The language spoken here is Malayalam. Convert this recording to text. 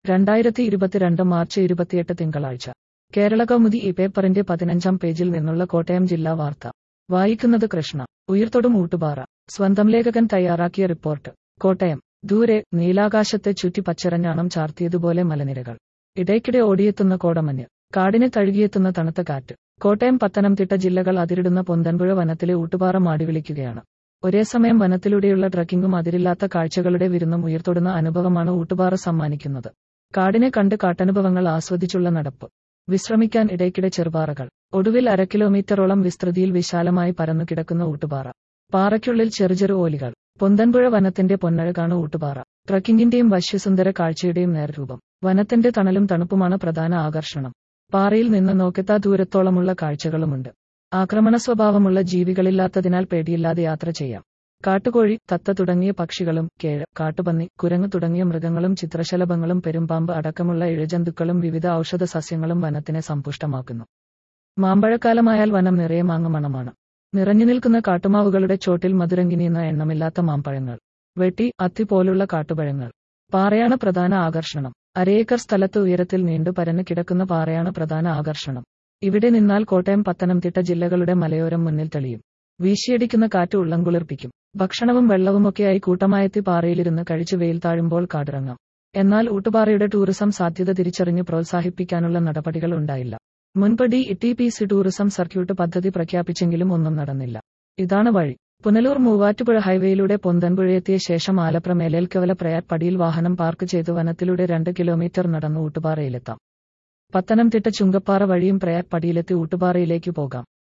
രണ്ടായിരത്തി ഇരുപത്തിരണ്ട് മാർച്ച് ഇരുപത്തിയെട്ട് തിങ്കളാഴ്ച കേരള കൗമുദി ഈ പേപ്പറിന്റെ പതിനഞ്ചാം പേജിൽ നിന്നുള്ള കോട്ടയം ജില്ലാ വാർത്ത വായിക്കുന്നത് കൃഷ്ണ ഉയർത്തൊടും ഊട്ടുപാറ സ്വന്തം ലേഖകൻ തയ്യാറാക്കിയ റിപ്പോർട്ട് കോട്ടയം ദൂരെ നീലാകാശത്തെ ചുറ്റി പച്ചരഞ്ഞാണം ചാർത്തിയതുപോലെ മലനിരകൾ ഇടയ്ക്കിടെ ഓടിയെത്തുന്ന കോടമഞ്ഞ് കാടിനെ തഴുകിയെത്തുന്ന തണുത്ത കാറ്റ് കോട്ടയം പത്തനംതിട്ട ജില്ലകൾ അതിരിടുന്ന പൊന്തൻപുഴ വനത്തിലെ ഊട്ടുപാറ മാടി വിളിക്കുകയാണ് ഒരേ സമയം വനത്തിലൂടെയുള്ള ട്രക്കിംഗും അതിരില്ലാത്ത കാഴ്ചകളുടെ വിരുന്നും ഉയർത്തൊടുന്ന അനുഭവമാണ് ഊട്ടുപാറ സമ്മാനിക്കുന്നത് കാടിനെ കണ്ട് കാട്ടനുഭവങ്ങൾ ആസ്വദിച്ചുള്ള നടപ്പ് വിശ്രമിക്കാൻ ഇടയ്ക്കിടെ ചെറുപാറകൾ ഒടുവിൽ അര കിലോമീറ്ററോളം വിസ്തൃതിയിൽ വിശാലമായി പരന്നു കിടക്കുന്ന ഊട്ടുപാറ പാറയ്ക്കുള്ളിൽ ചെറുചെറു ഓലികൾ പൊന്തൻപുഴ വനത്തിന്റെ പൊന്നഴകാണ് ഊട്ടുപാറ ട്രക്കിംഗിന്റെയും വശ്യസുന്ദര കാഴ്ചയുടെയും നേർരൂപം വനത്തിന്റെ തണലും തണുപ്പുമാണ് പ്രധാന ആകർഷണം പാറയിൽ നിന്ന് നോക്കെത്താ ദൂരത്തോളമുള്ള കാഴ്ചകളുമുണ്ട് ആക്രമണ സ്വഭാവമുള്ള ജീവികളില്ലാത്തതിനാൽ പേടിയില്ലാതെ യാത്ര ചെയ്യാം കാട്ടുകോഴി തത്ത തുടങ്ങിയ പക്ഷികളും കേഴ് കാട്ടുപന്നി കുരങ്ങ് തുടങ്ങിയ മൃഗങ്ങളും ചിത്രശലഭങ്ങളും പെരുമ്പാമ്പ് അടക്കമുള്ള ഇഴജന്തുക്കളും വിവിധ ഔഷധ സസ്യങ്ങളും വനത്തിനെ സമ്പുഷ്ടമാക്കുന്നു മാമ്പഴക്കാലമായാൽ വനം നിറയെ മാങ്ങമണമാണ് നിറഞ്ഞു നിൽക്കുന്ന കാട്ടുമാവുകളുടെ ചോട്ടിൽ മധുരങ്കിനിയുന്ന എണ്ണമില്ലാത്ത മാമ്പഴങ്ങൾ വെട്ടി അത്തി പോലുള്ള കാട്ടുപഴങ്ങൾ പാറയാണ് പ്രധാന ആകർഷണം അരയേക്കർ സ്ഥലത്ത് ഉയരത്തിൽ നീണ്ടു പരന്നു കിടക്കുന്ന പാറയാണ് പ്രധാന ആകർഷണം ഇവിടെ നിന്നാൽ കോട്ടയം പത്തനംതിട്ട ജില്ലകളുടെ മലയോരം മുന്നിൽ തെളിയും വീശിയടിക്കുന്ന കാറ്റ് ഉള്ളം കുളിർപ്പിക്കും ഭക്ഷണവും വെള്ളവുമൊക്കെയായി കൂട്ടമായെത്തി പാറയിലിരുന്ന് കഴിച്ചു വെയിൽ താഴുമ്പോൾ കാടിറങ്ങാം എന്നാൽ ഊട്ടുപാറയുടെ ടൂറിസം സാധ്യത തിരിച്ചറിഞ്ഞ് പ്രോത്സാഹിപ്പിക്കാനുള്ള നടപടികൾ ഉണ്ടായില്ല മുൻപ് D T P C tourism circuit പദ്ധതി പ്രഖ്യാപിച്ചെങ്കിലും ഒന്നും നടന്നില്ല ഇതാണ് വഴി പുനലൂർ മൂവാറ്റുപുഴ ഹൈവേയിലൂടെ പൊന്തൻപുഴയെത്തിയ ശേഷം ആലപ്ര മേലേൽക്കവല പ്രയാർപ്പടിയിൽ വാഹനം പാർക്ക് ചെയ്ത് വനത്തിലൂടെ രണ്ട് കിലോമീറ്റർ നടന്ന് ഊട്ടുപാറയിലെത്താം പത്തനംതിട്ട ചുങ്കപ്പാറ വഴിയും പ്രയാർപ്പടിയിലെത്തി ഊട്ടുപാറയിലേക്ക് പോകാം